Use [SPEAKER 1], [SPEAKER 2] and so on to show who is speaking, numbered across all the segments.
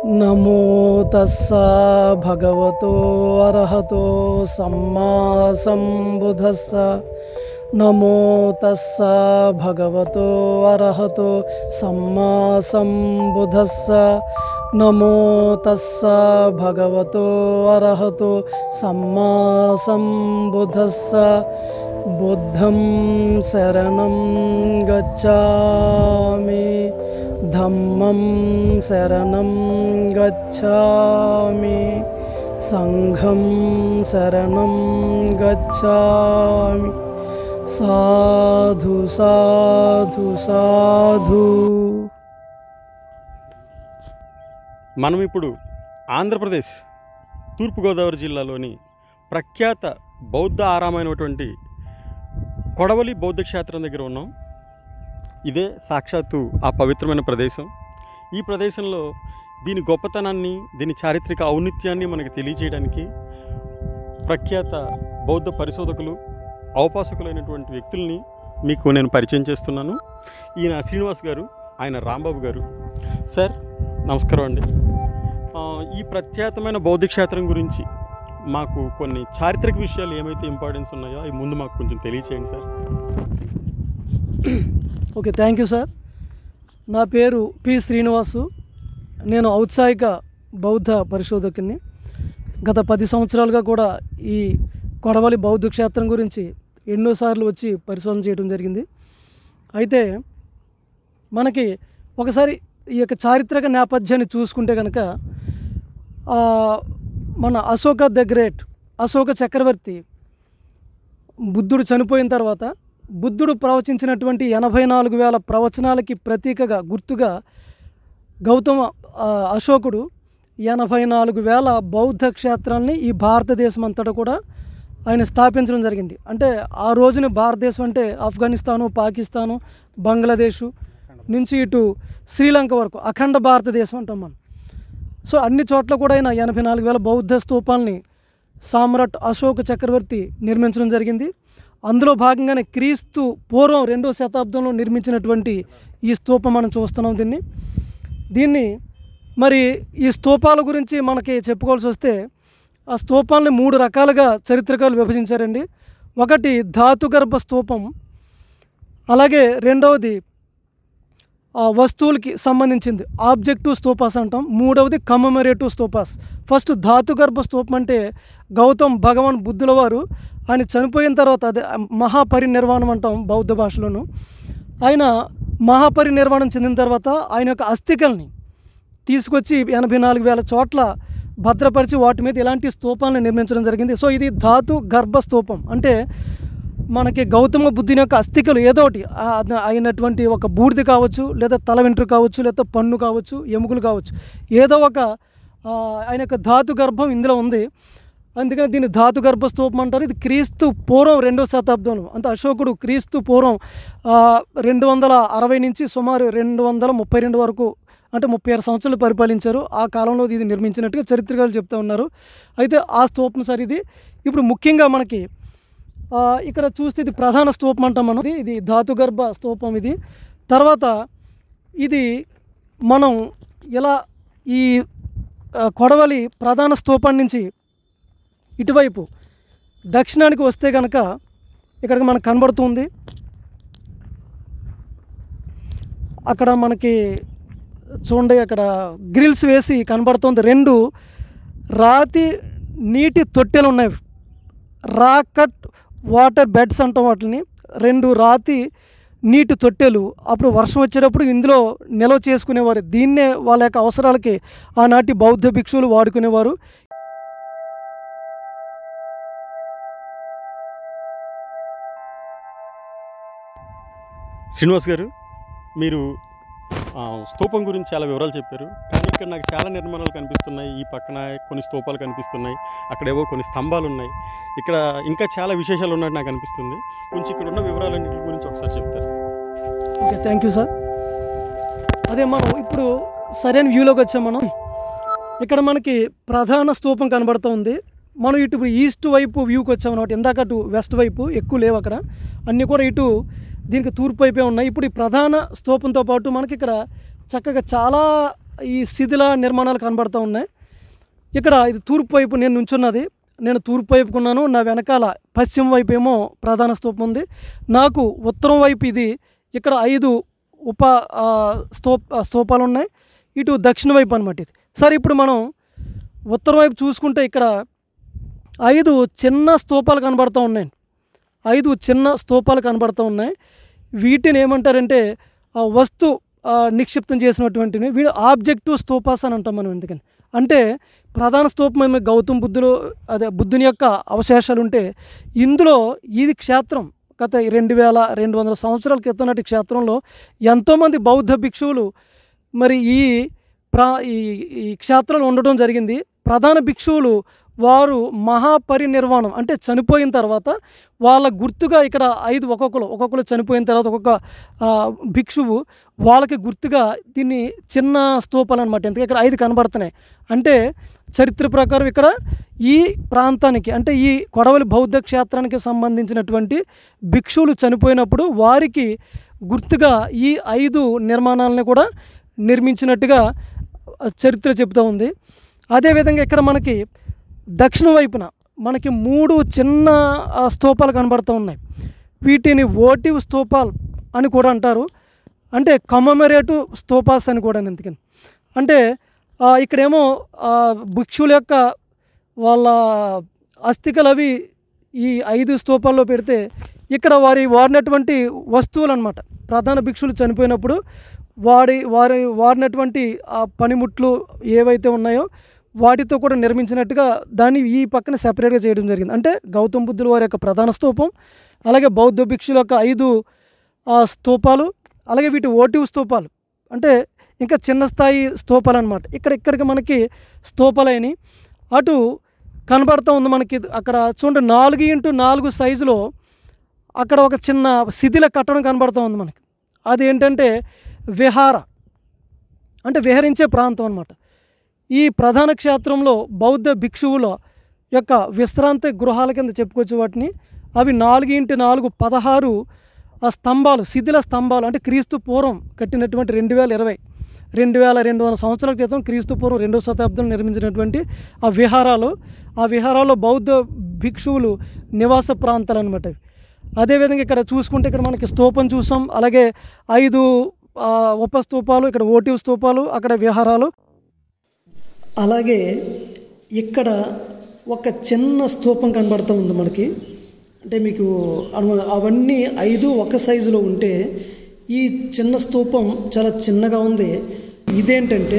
[SPEAKER 1] నమో తస్స భగవతో అర్హతో సమ్మా సంబుధస్స నమో తస్స భగవతో అర్హతో సమ్మా సంబుధస్స నమో తస్స భగవతో అర్హతో సమ్మా సంబుధస్స బుద్ధం శరణం గచ్చామి ధమ్మం శరణం గచ్చామి సంఘం శరణం గచ్చామి సాధు సాధు సాధు
[SPEAKER 2] మనం ఇప్పుడు ఆంధ్రప్రదేశ్ తూర్పుగోదావరి జిల్లాలోని ప్రఖ్యాత బౌద్ధ ఆరామైనటువంటి కొడవలి బౌద్ధ క్షేత్రం దగ్గర ఉన్నాం ఇదే సాక్షాత్తు ఆ పవిత్రమైన ప్రదేశం ఈ ప్రదేశంలో దీని గొప్పతనాన్ని దీని చారిత్రక ఔన్నత్యాన్ని మనకు తెలియజేయడానికి ప్రఖ్యాత బౌద్ధ పరిశోధకులు ఔపాసకులైనటువంటి వ్యక్తుల్ని మీకు నేను పరిచయం చేస్తున్నాను ఈయన శ్రీనివాస్ గారు ఆయన రాంబాబు గారు సార్ నమస్కారం అండి ఆ, ఈ ప్రఖ్యాతమైన బౌద్ధ క్షేత్రం గురించి మాకు కొన్ని చారిత్రక విషయాలు ఏమైతే ఇంపార్టెన్స్ ఉన్నాయో అవి ముందు మాకు కొంచెం తెలియచేయండి sir
[SPEAKER 1] okay thank you sir నా పేరు పి శ్రీనివాసు నేను ఔత్సాహిక బౌద్ధ పరిశోధకుని గత పది సంవత్సరాలుగా కూడా ఈ కొడవలి బౌద్ధ క్షేత్రం గురించి ఎన్నోసార్లు వచ్చి పరిశోధన చేయడం జరిగింది అయితే మనకి ఒకసారి ఈ యొక్క చారిత్రక నేపథ్యాన్ని చూసుకుంటే కనుక ఆ, మన అశోక ద గ్రేట్ అశోక చక్రవర్తి బుద్ధుడు చనిపోయిన తర్వాత బుద్ధుడు ప్రవచించినటువంటి ఎనభై నాలుగు వేల ప్రవచనాలకి ప్రతీకగా గుర్తుగా గౌతమ ఆ, అశోకుడు ఎనభై నాలుగు వేల బౌద్ధ క్షేత్రాల్ని ఈ భారతదేశం అంతటా కూడా ఆయన స్థాపించడం జరిగింది అంటే ఆ రోజున భారతదేశం అంటే ఆఫ్ఘనిస్తాను పాకిస్తాను బంగ్లాదేశు నుంచి ఇటు శ్రీలంక వరకు అఖండ భారతదేశం అంటాం మనం సో అన్ని చోట్ల కూడా ఆయన ఎనభై నాలుగు వేల బౌద్ధ స్తూపాలని సామ్రాట్ అశోక చక్రవర్తి నిర్మించడం జరిగింది అందులో భాగంగానే క్రీస్తు పూర్వం రెండో శతాబ్దంలో నిర్మించినటువంటి ఈ స్తూపం మనం చూస్తున్నాం దీన్ని దీన్ని మరి ఈ స్తూపాల గురించి మనకి చెప్పుకోవాల్సి వస్తే ఆ స్తూపాలని మూడు రకాలుగా చరిత్రకారులు విభజించారండి ఒకటి ధాతుగర్భ స్తూపం అలాగే రెండవది ఆ వస్తువులకి సంబంధించింది ఆబ్జెక్టివ్ స్తూపాస్ అంటాం మూడవది కమమరేటివ్ స్తూపాస్ ఫస్ట్ ధాతుగర్భ స్తూపం అంటే గౌతమ్ భగవాన్ బుద్ధుల వారు ఆయన చనిపోయిన తర్వాత అదే మహాపరినిర్వాణం అంటాం బౌద్ధ భాషలోను ఆయన మహాపరినిర్వాణం చెందిన తర్వాత ఆయన యొక్క అస్థికల్ని తీసుకొచ్చి ఎనభై నాలుగు వేల చోట్ల భద్రపరిచి వాటి మీద ఇలాంటి స్తూపాలను నిర్మించడం జరిగింది సో ఇది ధాతు గర్భ స్తూపం అంటే మనకి గౌతమ బుద్ధుని యొక్క అస్థికలు ఏదో ఒకటి ఆ- అది అయినటువంటి ఒక బూడిద కావచ్చు లేదా తల వెంట్రుక కావచ్చు లేదా పన్ను కావచ్చు ఎముకలు కావచ్చు ఏదో ఒక ఆ, ఆయన యొక్క ధాతు గర్భం ఇందులో ఉంది అందుకని దీన్ని ధాతు గర్భ స్తూపం అంటారు ఇది క్రీస్తు పూర్వం రెండో శతాబ్దంలో అంటే అశోకుడు క్రీస్తు పూర్వం ఆ, రెండు వందల అరవై నుంచి సుమారు రెండు వందల ముప్పై రెండు వరకు అంటే ముప్పై ఆరు సంవత్సరాలు పరిపాలించారు ఆ కాలంలో ఇది నిర్మించినట్టుగా చరిత్రకారులు చెప్తూ ఉన్నారు అయితే ఆ స్తూపం సార్ ఇది ఇప్పుడు ముఖ్యంగా మనకి ఆ, ఇక్కడ చూస్తే ఇది ప్రధాన స్తూపం అంటాం మనం ఇది- ఇది ధాతుగర్భ స్తూపం ఇది తర్వాత ఇది మనం ఇలా ఈ ఆ, కొడవలి ప్రధాన స్తూపం నుంచి ఇటువైపు దక్షిణానికి వస్తే కనుక ఇక్కడికి మనకు కనబడుతుంది అక్కడ మనకి చూడండి అక్కడ గ్రిల్స్ వేసి కనబడుతుంది రెండు రాతి నీటి తొట్టెలు ఉన్నాయి రాకట్ వాటర్ బెడ్స్ అంటాం వాటిని రెండు రాతి నీటి తొట్టెలు అప్పుడు వర్షం వచ్చేటప్పుడు ఇందులో నిల్వ చేసుకునేవారు దీన్నే వాళ్ళ యొక్క అవసరాలకి ఆనాటి బౌద్ధ భిక్షువులు వాడుకునేవారు
[SPEAKER 2] శ్రీనివాస్ గారు మీరు ఆ, స్తూపం గురించి చాలా వివరాలు చెప్పారు కానీ ఇక్కడ నాకు చాలా నిర్మాణాలు కనిపిస్తున్నాయి ఈ పక్కన కొన్ని స్తూపాలు కనిపిస్తున్నాయి అక్కడేవో కొన్ని స్తంభాలు ఉన్నాయి ఇక్కడ ఇంకా చాలా విశేషాలు ఉన్నట్టు నాకు అనిపిస్తుంది కొంచెం ఇక్కడ ఉన్న వివరాలన్నిటి గురించి ఒకసారి చెప్తారు
[SPEAKER 1] ఓకే థ్యాంక్ యూ సార్ అదే మనం ఇప్పుడు సరైన వ్యూలోకి వచ్చాం మనం ఇక్కడ మనకి ప్రధాన స్తూపం కనబడుతుంది మనం ఇటు ఈస్ట్ వైపు వ్యూకి వచ్చాం అనమాట ఇందాక అటు వెస్ట్ వైపు ఎక్కువ లేవు అక్కడ అన్నీ కూడా ఇటు దీనికి తూర్పు వైపే ఉన్నాయి ఇప్పుడు ఈ ప్రధాన స్తూపంతో పాటు మనకి ఇక్కడ చక్కగా చాలా ఈ శిథిల నిర్మాణాలు కనబడుతూ ఉన్నాయి ఇక్కడ ఇది తూర్పు వైపు నేను నుంచున్నది నేను తూర్పు వైపుకున్నాను నా వెనకాల పశ్చిమ వైపు ఏమో ప్రధాన స్తూపం ఉంది నాకు ఉత్తరం వైపు ఇది ఇక్కడ ఐదు ఉప ఆ, స్తూప ఆ, స్తూపాలు ఉన్నాయి ఇటు దక్షిణ వైపు అనమాట ఇది సరే ఇప్పుడు మనం ఉత్తరం వైపు చూసుకుంటే ఇక్కడ ఐదు చిన్న స్తూపాలు కనబడుతూ ఉన్నాయి ఐదు చిన్న స్తూపాలు కనబడుతూ ఉన్నాయి వీటిని ఏమంటారంటే ఆ వస్తు ఆ, నిక్షిప్తం చేసినటువంటివి వీడు ఆబ్జెక్టివ్ స్తూపాస్ అని అంటాం మనం ఎందుకని అంటే ప్రధాన స్తూపం ఏమో గౌతమ్ బుద్ధులు అదే బుద్ధుని యొక్క అవశేషాలు ఉంటే ఇందులో ఇది క్షేత్రం గత రెండు వేల రెండు వందల సంవత్సరాల క్రితం నాటి క్షేత్రంలో ఎంతోమంది బౌద్ధ భిక్షువులు మరి ఈ ప్రా ఈ ఈ క్షేత్రంలో ఉండడం జరిగింది ప్రధాన భిక్షువులు వారు మహాపరినిర్వాణం అంటే చనిపోయిన తర్వాత వాళ్ళ గుర్తుగా ఇక్కడ ఐదు ఒక్కొక్కరు ఒక్కొక్కరు చనిపోయిన తర్వాత ఒక్కొక్క ఆ, భిక్షువు వాళ్ళకి గుర్తుగా దీన్ని చిన్న స్తూపాలు అనమాట ఎందుకంటే ఇక్కడ ఐదు కనబడుతున్నాయి అంటే చరిత్ర ప్రకారం ఇక్కడ ఈ ప్రాంతానికి అంటే ఈ కొడవలి బౌద్ధ క్షేత్రానికి సంబంధించినటువంటి భిక్షువులు చనిపోయినప్పుడు వారికి గుర్తుగా ఈ ఐదు నిర్మాణాలను కూడా నిర్మించినట్టుగా చరిత్ర చెబుతూ ఉంది అదేవిధంగా ఇక్కడ మనకి దక్షిణ వైపున మనకి మూడు చిన్న ఆ, స్తూపాలు కనబడుతూ ఉన్నాయి వీటిని ఓటివ్ స్తూపాలు అని కూడా అంటారు అంటే కమమరేటివ్ స్తూపాస్ అని కూడా ఎందుకని అంటే ఆ, ఇక్కడేమో ఆ, భిక్షువుల యొక్క వాళ్ళ అస్థికలు అవి ఈ ఐదు స్తూపాల్లో పెడితే ఇక్కడ వారి వాడినటువంటి వస్తువులు అనమాట ప్రధాన భిక్షులు చనిపోయినప్పుడు వాడి వారి వాడినటువంటి ఆ పనిముట్లు ఏవైతే ఉన్నాయో వాటితో కూడా నిర్మించినట్టుగా దాన్ని ఈ పక్కన సెపరేట్గా చేయడం జరిగింది అంటే గౌతమ్ బుద్ధుల వారి యొక్క ప్రధాన స్తూపం అలాగే బౌద్ధ భిక్షుల యొక్క ఐదు ఆ, స్తూపాలు అలాగే వీటి ఓటివ్ స్తూపాలు అంటే ఇంకా చిన్న స్థాయి స్తూపాలు అనమాట ఇక్కడ ఇక్కడికి మనకి స్తూపాలైనవి అటు కనబడుతూ ఉంది మనకి అక్కడ చూడండి నాలుగు ఇంటూ నాలుగు సైజులో అక్కడ ఒక చిన్న శిథిల కట్టడం కనబడుతూ ఉంది మనకి అది ఏంటంటే విహార అంటే విహరించే ప్రాంతం అనమాట ఈ ప్రధాన క్షేత్రంలో బౌద్ధ భిక్షువుల యొక్క విశ్రాంతి గృహాల కింద చెప్పుకోవచ్చు వాటిని అవి నాలుగు ఇంటి నాలుగు పదహారు ఆ స్తంభాలు శిథిల స్తంభాలు అంటే క్రీస్తు పూర్వం కట్టినటువంటి రెండు వేల ఇరవై రెండు వేల రెండు వందల సంవత్సరాల క్రితం క్రీస్తు పూర్వం రెండవ శతాబ్దంలో నిర్మించినటువంటి ఆ విహారాలు ఆ విహారాల్లో బౌద్ధ భిక్షువులు నివాస ప్రాంతాలు అనమాట ఇవి అదేవిధంగా ఇక్కడ చూసుకుంటే ఇక్కడ మనకి స్తూపం చూసాం అలాగే ఐదు ఆ, ఉప స్తూపాలు ఇక్కడ ఓటివ్ స్తూపాలు అక్కడ విహారాలు అలాగే ఇక్కడ ఒక చిన్న స్తూపం కనబడుతూ ఉంది మనకి అంటే మీకు అను- అవన్నీ ఐదు ఒక సైజులో ఉంటే ఈ చిన్న స్తూపం చాలా చిన్నగా ఉంది ఇదేంటంటే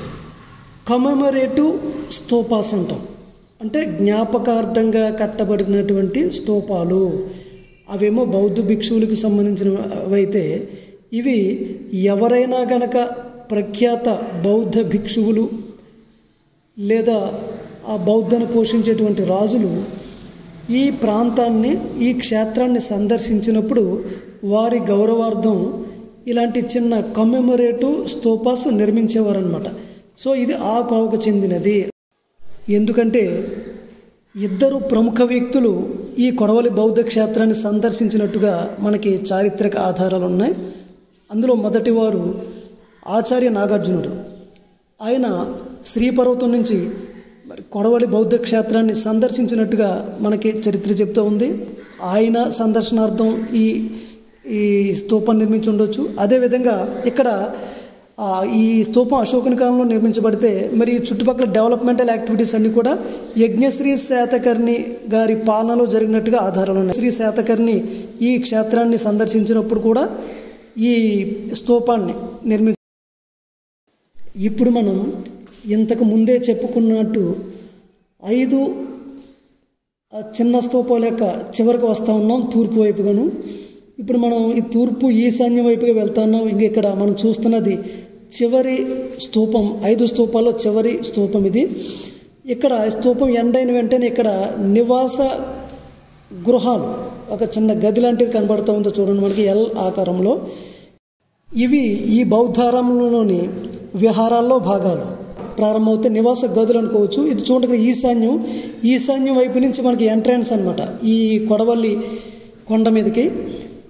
[SPEAKER 1] కమెమరేటివ్ స్తూపాస్ అంటాం అంటే జ్ఞాపకార్థంగా కట్టబడినటువంటి స్తూపాలు అవేమో బౌద్ధ భిక్షువులకు సంబంధించినవైతే ఇవి ఎవరైనా గనక ప్రఖ్యాత బౌద్ధ భిక్షువులు లేదా ఆ బౌద్ధను పోషించేటువంటి రాజులు ఈ ప్రాంతాన్ని ఈ క్షేత్రాన్ని సందర్శించినప్పుడు వారి గౌరవార్థం ఇలాంటి చిన్న కమ్మెమరేటివ్ స్తూపాస్ నిర్మించేవారనమాట సో ఇది ఆ కోవకు చెందినది ఎందుకంటే ఇద్దరు ప్రముఖ వ్యక్తులు ఈ కొడవలి బౌద్ధ క్షేత్రాన్ని సందర్శించినట్టుగా మనకి చారిత్రక ఆధారాలు ఉన్నాయి అందులో మొదటి వారు ఆచార్య నాగార్జునుడు ఆయన శ్రీపర్వతం నుంచి మరి కొడవలి బౌద్ధ క్షేత్రాన్ని సందర్శించినట్టుగా మనకి చరిత్ర చెప్తూ ఉంది ఆయన సందర్శనార్థం ఈ ఈ స్తూపం నిర్మించి ఉండొచ్చు అదేవిధంగా ఇక్కడ ఆ, ఈ స్తూపం అశోకుని కాలంలో నిర్మించబడితే మరి చుట్టుపక్కల డెవలప్మెంటల్ యాక్టివిటీస్ అన్నీ కూడా యజ్ఞశ్రీ శాతకర్ణి గారి పాలనలో జరిగినట్టుగా ఆధారాలు ఉన్నాయి శ్రీ శాతకర్ణి ఈ క్షేత్రాన్ని సందర్శించినప్పుడు కూడా ఈ స్తూపాన్ని నిర్మి ఇప్పుడు మనం ఇంతకు ముందే చెప్పుకున్నట్టు ఐదు ఆ చిన్న స్తూపాల యొక్క చివరికి వస్తూ ఉన్నాం తూర్పు వైపుగాను ఇప్పుడు మనం ఈ తూర్పు ఈశాన్యం వైపుగా వెళ్తా ఉన్నాం ఇంక ఇక్కడ మనం చూస్తున్నది చివరి స్తూపం ఐదు స్తూపాల్లో చివరి స్తూపం ఇది ఇక్కడ స్తూపం ఎండైన వెంటనే ఇక్కడ నివాస గృహాలు ఒక చిన్న గది లాంటిది కనబడుతూ ఉందో చూడండి మనకి ఎల్ ఆకారంలో ఇవి ఈ బౌద్ధారంలోని విహారాల్లో భాగాలు ప్రారంభమవుతే నివాస గదులు అనుకోవచ్చు ఇది చూడండి ఇక్కడ ఈశాన్యం ఈశాన్యం వైపు నుంచి మనకి ఎంట్రన్స్ అన్నమాట ఈ కొడవల్లి కొండ మీదకి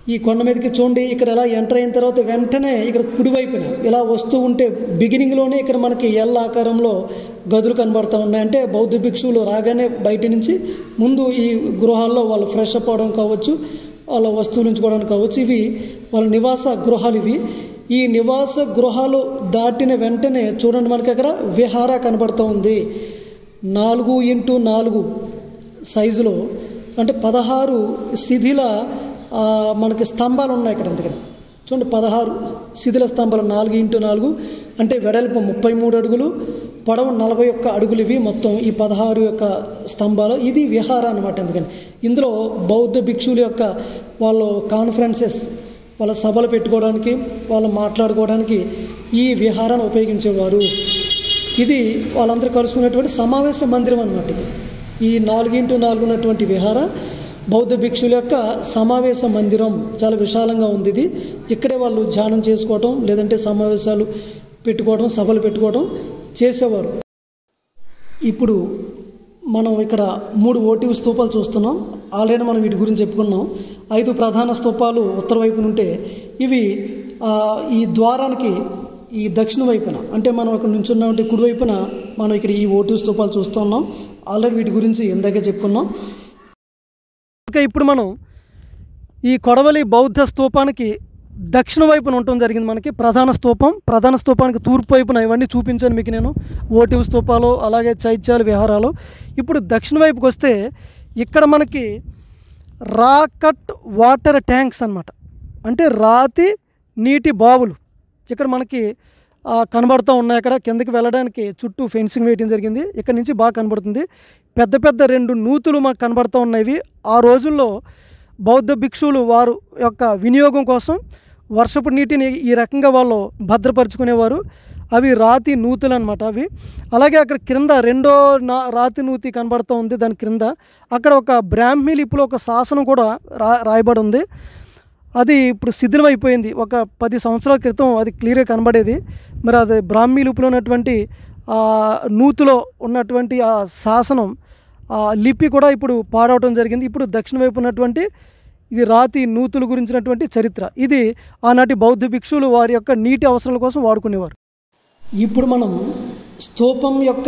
[SPEAKER 1] ఈ కొండ మీదకి చూడండి ఇక్కడ ఇలా ఎంటర్ అయిన తర్వాత వెంటనే ఇక్కడ కుడివైపున ఇలా వస్తూ ఉంటే బిగినింగ్లోనే ఇక్కడ మనకి ఎల్ ఆకారంలో గదులు కనబడుతూ ఉన్నాయి అంటే బౌద్ధ భిక్షువులు రాగానే బయట నుంచి ముందు ఈ గృహాల్లో వాళ్ళు ఫ్రెష్ అప్ అవడం కావచ్చు వాళ్ళ వస్తువులు ఉంచుకోవడానికి కావచ్చు ఇవి వాళ్ళ నివాస గృహాలు ఇవి ఈ నివాస గృహాలు దాటిన వెంటనే చూడండి మనకి అక్కడ విహార కనబడుతూ ఉంది నాలుగు ఇంటూ నాలుగు సైజులో అంటే పదహారు శిథిల ఆ, మనకి స్తంభాలు ఉన్నాయి ఇక్కడ అందుకని చూడండి పదహారు శిథిల స్తంభాలు నాలుగు ఇంటూ నాలుగు అంటే వెడల్పు ముప్పై మూడు అడుగులు పొడవు నలభై ఒక్క అడుగులు ఇవి మొత్తం ఈ పదహారు యొక్క స్తంభాలు ఇది విహార అనమాట అందుకని ఇందులో బౌద్ధ భిక్షువుల యొక్క వాళ్ళు కాన్ఫరెన్సెస్ వాళ్ళ సభలు పెట్టుకోవడానికి వాళ్ళు మాట్లాడుకోవడానికి ఈ విహారాన్ని ఉపయోగించేవారు ఇది వాళ్ళందరూ కలుసుకునేటువంటి సమావేశ మందిరం అన్నమాట ఇది ఈ నాలుగు ఇంటూ నాలుగు ఉన్నటువంటి విహార బౌద్ధ భిక్షుల యొక్క సమావేశ మందిరం చాలా విశాలంగా ఉంది ఇది ఇక్కడే వాళ్ళు ధ్యానం చేసుకోవటం లేదంటే సమావేశాలు పెట్టుకోవడం సభలు పెట్టుకోవడం చేసేవారు ఇప్పుడు మనం ఇక్కడ మూడు ఓటివ్ స్తూపాలు చూస్తున్నాం ఆల్రెడీ మనం వీటి గురించి చెప్పుకున్నాం ఐదు ప్రధాన స్తూపాలు ఉత్తర వైపున ఉంటే ఇవి ఆ, ఈ ద్వారానికి ఈ దక్షిణ వైపున అంటే మనం ఇక్కడ నుంచున్నామంటే కుడి వైపున మనం ఇక్కడ ఈ ఓటివ్ స్తూపాలు చూస్తున్నాం ఆల్రెడీ వీటి గురించి ఇందాకే చెప్పుకున్నాం ఇంకా ఇప్పుడు మనం ఈ కొడవలి బౌద్ధ స్తూపానికి దక్షిణ వైపున ఉండటం జరిగింది మనకి ప్రధాన స్తూపం ప్రధాన స్తూపానికి తూర్పు వైపున ఇవన్నీ చూపించాను మీకు నేను ఓటివ్ స్తూపాలు అలాగే చైత్యాలు విహారాలు ఇప్పుడు దక్షిణ వైపుకి వస్తే ఇక్కడ మనకి రాకట్ వాటర్ ట్యాంక్స్ అన్నమాట అంటే రాతి నీటి బావులు ఇక్కడ మనకి ఆ, కనబడుతూ ఉన్నాయి అక్కడ కిందకి వెళ్ళడానికి చుట్టూ ఫెన్సింగ్ వేయడం జరిగింది ఇక్కడ నుంచి బాగా కనబడుతుంది పెద్ద పెద్ద రెండు నూతులు మాకు కనబడుతూ ఉన్నవి ఆ రోజుల్లో బౌద్ధ భిక్షువులు వారు యొక్క వినియోగం కోసం వర్షపు నీటిని ఈ రకంగా వాళ్ళు భద్రపరుచుకునేవారు అవి రాతి నూతులు అనమాట అవి అలాగే అక్కడ క్రింద రెండో నా రాతి నూతి కనబడుతూ ఉంది దాని క్రింద అక్కడ ఒక బ్రాహ్మీ లిపిలో ఒక శాసనం కూడా రా రాయబడి ఉంది అది ఇప్పుడు శిథిలం అయిపోయింది ఒక పది సంవత్సరాల క్రితం అది క్లియర్గా కనబడేది మరి అది బ్రాహ్మీ లిపిలో ఉన్నటువంటి ఆ నూతులో ఉన్నటువంటి ఆ శాసనం ఆ లిపి కూడా ఇప్పుడు పాడవటం జరిగింది ఇప్పుడు దక్షిణ వైపు ఉన్నటువంటి ఇది రాతి నూతుల గురించినటువంటి చరిత్ర ఇది ఆనాటి బౌద్ధ భిక్షువులు వారి యొక్క నీటి అవసరాల కోసం వాడుకునేవారు ఇప్పుడు మనం స్తూపం యొక్క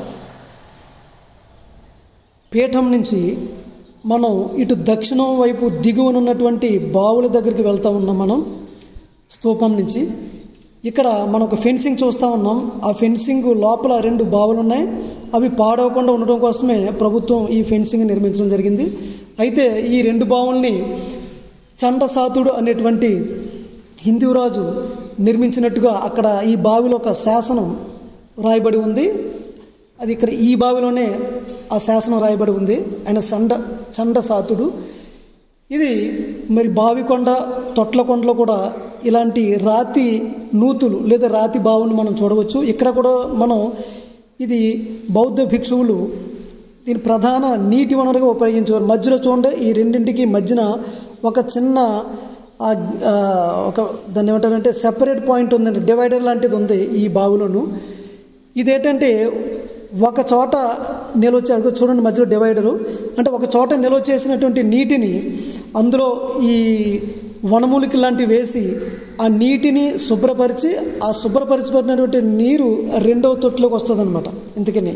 [SPEAKER 1] పీఠం నుంచి మనం ఇటు దక్షిణం వైపు దిగువన ఉన్నటువంటి బావుల దగ్గరికి వెళ్తా ఉన్నాం మనం స్తూపం నుంచి ఇక్కడ మనం ఒక ఫెన్సింగ్ చూస్తూ ఉన్నాం ఆ ఫెన్సింగ్ లోపల రెండు బావులు ఉన్నాయి అవి పాడవకుండా ఉండటం కోసమే ప్రభుత్వం ఈ ఫెన్సింగ్ నిర్మించడం జరిగింది అయితే ఈ రెండు బావుల్ని చండసాతుడు అనేటువంటి హిందూ రాజు నిర్మించినట్టుగా అక్కడ ఈ బావిలో ఒక శాసనం రాయబడి ఉంది అది ఇక్కడ ఈ బావిలోనే ఆ శాసనం రాయబడి ఉంది ఆయన సండ చండసాతుడు ఇది మరి బావికొండ తొట్లకొండలో కూడా ఇలాంటి రాతి నూతులు లేదా రాతి బావుని మనం చూడవచ్చు ఇక్కడ కూడా మనం ఇది బౌద్ధ భిక్షువులు దీని ప్రధాన నీటి వనరుగా ఉపయోగించేవారు మధ్యలో చూడండి ఈ రెండింటికి మధ్యన ఒక చిన్న ఆ, ఆ, ఒక దాన్ని ఏమంటారంటే సెపరేట్ పాయింట్ ఉందండి డివైడర్ లాంటిది ఉంది ఈ బావిలోను ఇదేంటంటే ఒక చోట నిల్వ చే అదిగో చూడండి మధ్యలో డివైడరు అంటే ఒక చోట నిల్వ చేసినటువంటి నీటిని అందులో ఈ వనమూలిక లాంటివి వేసి ఆ నీటిని శుభ్రపరిచి ఆ శుభ్రపరిచినటువంటి నీరు రెండవ తొట్టులోకి వస్తుంది అనమాట ఇందుకని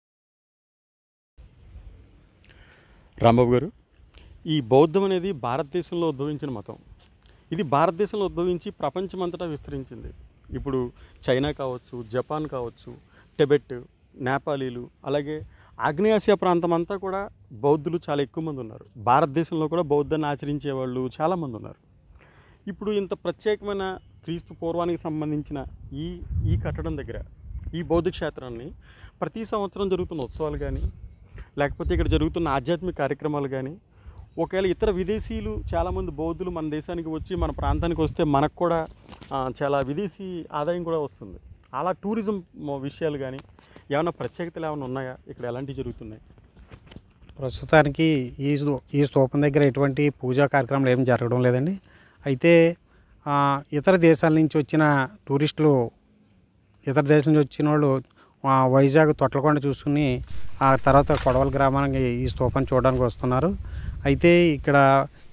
[SPEAKER 2] రాంబాబు గారు ఈ బౌద్ధం అనేది భారతదేశంలో ఉద్భవించిన మతం ఇది భారతదేశంలో ఉద్భవించి ప్రపంచమంతటా విస్తరించింది ఇప్పుడు చైనా కావచ్చు జపాన్ కావచ్చు టిబెట్ నేపాలీలు అలాగే ఆగ్నేయాసియా ప్రాంతం అంతా కూడా బౌద్ధులు చాలా ఎక్కువ మంది ఉన్నారు భారతదేశంలో కూడా బౌద్ధాన్ని ఆచరించే వాళ్ళు చాలామంది ఉన్నారు ఇప్పుడు ఇంత ప్రత్యేకమైన క్రీస్తు పూర్వానికి సంబంధించిన ఈ ఈ కట్టడం దగ్గర ఈ బౌద్ధ క్షేత్రాన్ని ప్రతి సంవత్సరం జరుగుతున్న ఉత్సవాలు కానీ లేకపోతే ఇక్కడ జరుగుతున్న ఆధ్యాత్మిక కార్యక్రమాలు కానీ ఒకవేళ ఇతర విదేశీయులు చాలామంది బౌద్ధులు మన దేశానికి వచ్చి మన ప్రాంతానికి వస్తే మనకు కూడా ఆ, చాలా విదేశీ ఆదాయం కూడా వస్తుంది అలా టూరిజం మ- విషయాలు కానీ ఏమైనా ప్రత్యేకతలు ఏమైనా ఉన్నాయా ఇక్కడ ఎలాంటివి జరుగుతున్నాయి
[SPEAKER 3] ప్రస్తుతానికి ఈ స్తూ- ఈ స్తూపం దగ్గర ఎటువంటి పూజా కార్యక్రమాలు ఏం జరగడం లేదండి అయితే ఆ, ఇతర దేశాల నుంచి వచ్చిన టూరిస్టులు ఇతర దేశం నుంచి వచ్చిన వాళ్ళు ఆ, వైజాగ్ తొట్లకొండ చూసుకుని ఆ తర్వాత కొడవల గ్రామానికి ఈ స్తూపం చూడడానికి వస్తున్నారు అయితే ఇక్కడ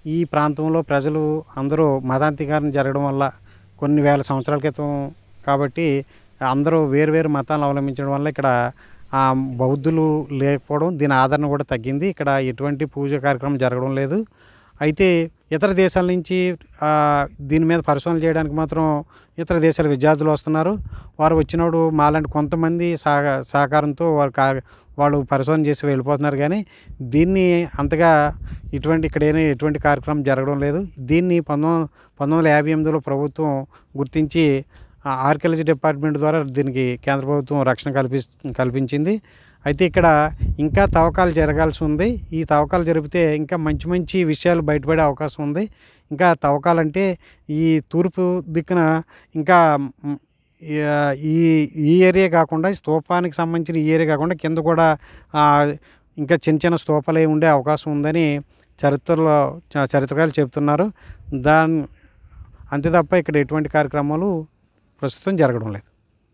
[SPEAKER 3] ఈ ప్రాంతంలో ప్రజలు అందరూ మతాంతీకరణ జరగడం వల్ల కొన్ని వేల సంవత్సరాల క్రితం కాబట్టి అందరూ వేరు వేరు మతాలను అవలంబించడం వల్ల ఇక్కడ ఆ, బౌద్ధులు లేకపోవడం దీని ఆదరణ కూడా తగ్గింది ఇక్కడ ఎటువంటి పూజ కార్యక్రమం జరగడం లేదు అయితే ఇతర దేశాల నుంచి ఆ, దీని మీద పరిశోధన చేయడానికి మాత్రం ఇతర దేశాల విద్యార్థులు వస్తున్నారు వారు వచ్చినప్పుడు మాలాంటి కొంతమంది సహ సహకారంతో వారు కా- వాళ్ళు పరిశోధన చేసి వెళ్ళిపోతున్నారు కానీ దీన్ని అంతగా ఇటువంటి ఇక్కడ ఏమీ ఎటువంటి కార్యక్రమం జరగడం లేదు దీన్ని పంతొమ్మిది పంతొమ్మిది వందల యాభై ఎనిమిదిలో ప్రభుత్వం గుర్తించి ఆర్కియాలజీ డిపార్ట్మెంట్ ద్వారా దీనికి కేంద్ర ప్రభుత్వం రక్షణ కల్పి కల్పించింది అయితే ఇక్కడ ఇంకా తవ్వకాలు జరగాల్సి ఉంది ఈ తవ్వకాలు జరిపితే ఇంకా మంచి మంచి విషయాలు బయటపడే అవకాశం ఉంది ఇంకా తవ్వకాలంటే ఈ తూర్పు దిక్కున ఇంకా మ్, ఈ ఈ ఏరియా కాకుండా ఈ స్తూపానికి సంబంధించిన ఈ ఏరియా కాకుండా కింద కూడా ఆ, ఇంకా చిన్న చిన్న స్తూపాలు అయి ఉండే అవకాశం ఉందని చరిత్రలో చ- చరిత్రకారులు చెప్తున్నారు దాని అంతే తప్ప ఇక్కడ ఎటువంటి కార్యక్రమాలు ప్రస్తుతం జరగడం లేదు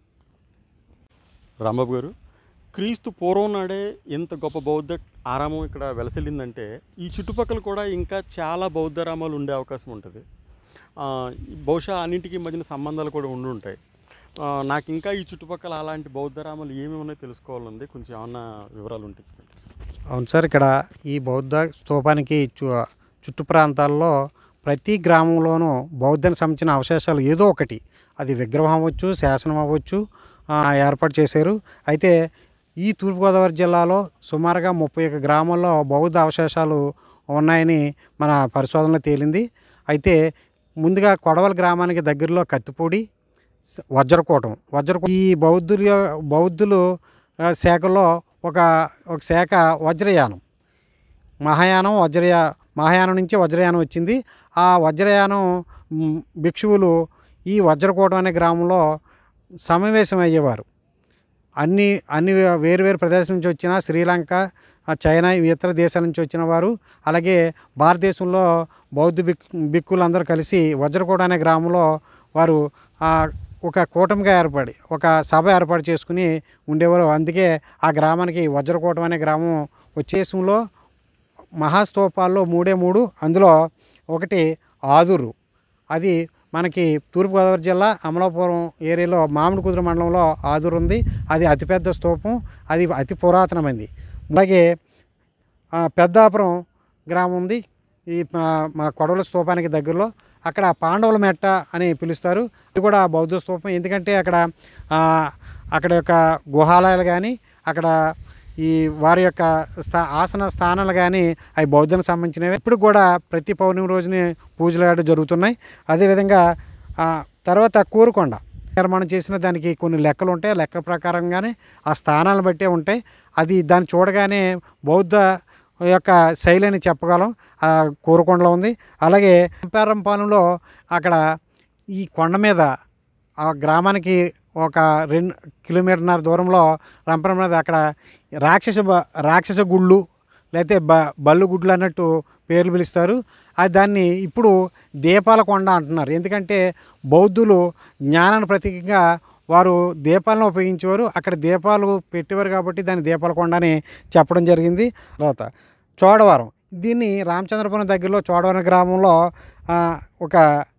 [SPEAKER 2] రాంబాబు గారు క్రీస్తు పూర్వం నాడే ఇంత గొప్ప బౌద్ధ ఆరామం ఇక్కడ వెలసిల్లిందంటే ఈ చుట్టుపక్కల కూడా ఇంకా చాలా బౌద్ధ ఆరామాలు ఉండే అవకాశం ఉంటుంది ఆ, బహుశా అన్నింటికి మధ్యన సంబంధాలు కూడా ఉండి ఉంటాయి ఆ, నాకు ఇంకా ఈ చుట్టుపక్కల అలాంటి బౌద్ధ ఆరామాలు ఏమేమి ఉన్నాయో తెలుసుకోవాలండి కొంచెం ఏమన్నా వివరాలు ఉంటే చెప్పండి.
[SPEAKER 3] అవును సార్ ఇక్కడ ఈ బౌద్ధ స్తూపానికి చు చుట్టు ప్రాంతాల్లో ప్రతి గ్రామంలోనూ బౌద్ధానికి సంబంధించిన అవశేషాలు ఏదో ఒకటి అది విగ్రహం అవ్వచ్చు శాసనం అవ్వచ్చు ఆ, ఏర్పాటు చేశారు అయితే ఈ తూర్పుగోదావరి జిల్లాలో సుమారుగా ముప్పై ఒక్క గ్రామాల్లో బౌద్ధ అవశేషాలు ఉన్నాయని మన పరిశోధనలో తేలింది అయితే ముందుగా కొడవల గ్రామానికి దగ్గరలో కత్తిపూడి స- వజ్రకోటం వజ్రకో ఈ బౌద్ధుల యొ- బౌద్ధులు ఆ, శాఖలో ఒక ఒక శాఖ వజ్రయానం మహాయానం వజ్రయా మహాయానం నుంచి వజ్రయానం వచ్చింది ఆ వజ్రయానం మ్, భిక్షువులు ఈ వజ్రకోటం అనే గ్రామంలో సమావేశం అయ్యేవారు అన్ని అన్ని వేరు వేరు ప్రదేశాల నుంచి వచ్చిన శ్రీలంక ఆ, చైనా ఇతర దేశాల నుంచి వచ్చిన వారు అలాగే భారతదేశంలో బౌద్ధ బిక్ బిక్కులందరూ కలిసి వజ్రకోట అనే గ్రామంలో వారు ఆ, ఒక కూటమిగా ఏర్పడి ఒక సభ ఏర్పాటు చేసుకుని ఉండేవారు అందుకే ఆ గ్రామానికి వజ్రకోటం అనే గ్రామం వచ్చేసంలో మహాస్తూపాల్లో మూడే మూడు అందులో ఒకటి ఆదురు అది మనకి తూర్పుగోదావరి జిల్లా అమలాపురం ఏరియాలో మామిడి కుదురు మండలంలో ఆదురు ఉంది అది అతిపెద్ద స్తూపం అది అతి పురాతనమైంది అలాగే ఆ, పెద్దాపురం గ్రామం ఉంది ఈ మా- మా కొడవల స్తూపానికి దగ్గరలో అక్కడ పాండవుల మెట్ట అని పిలుస్తారు ఇది కూడా బౌద్ధ స్తూపం ఎందుకంటే అక్కడ ఆ, అక్కడ యొక్క గుహాలయాలు కానీ అక్కడ ఈ వారి యొక్క స్థా ఆసన స్థానాలు కానీ అవి బౌద్ధానికి సంబంధించినవి ఇప్పుడు కూడా ప్రతి పౌర్ణమి రోజునే పూజలు ఆడ జరుగుతున్నాయి అదేవిధంగా ఆ, తర్వాత కూరుకొండ నిర్మాణం చేసిన దానికి కొన్ని లెక్కలు ఉంటాయి ఆ లెక్క ప్రకారంగానే ఆ స్థానాలను బట్టే ఉంటాయి అది దాన్ని చూడగానే బౌద్ధ యొక్క శైలి అని చెప్పగలం ఆ కూరకొండలో ఉంది అలాగే పాలెంలో అక్కడ ఈ కొండ మీద ఆ గ్రామానికి ఒక రెండు కిలోమీటర్న్నర దూరంలో రంపరం మీద అక్కడ రాక్షస బ- రాక్షస గుళ్ళు లేకపోతే బ బల్లు గుడ్లు అన్నట్టు పేర్లు పిలుస్తారు అది దాన్ని ఇప్పుడు దీపాల కొండ అంటున్నారు ఎందుకంటే బౌద్ధులు జ్ఞానాన్ని ప్రతీకంగా వారు దీపాలను ఉపయోగించేవారు అక్కడ దీపాలు పెట్టేవారు కాబట్టి దాన్ని దీపాల కొండ అని చెప్పడం జరిగింది తర్వాత చోడవరం దీన్ని రామచంద్రపురం దగ్గరలో చోడవరం గ్రామంలో ఆ, ఒక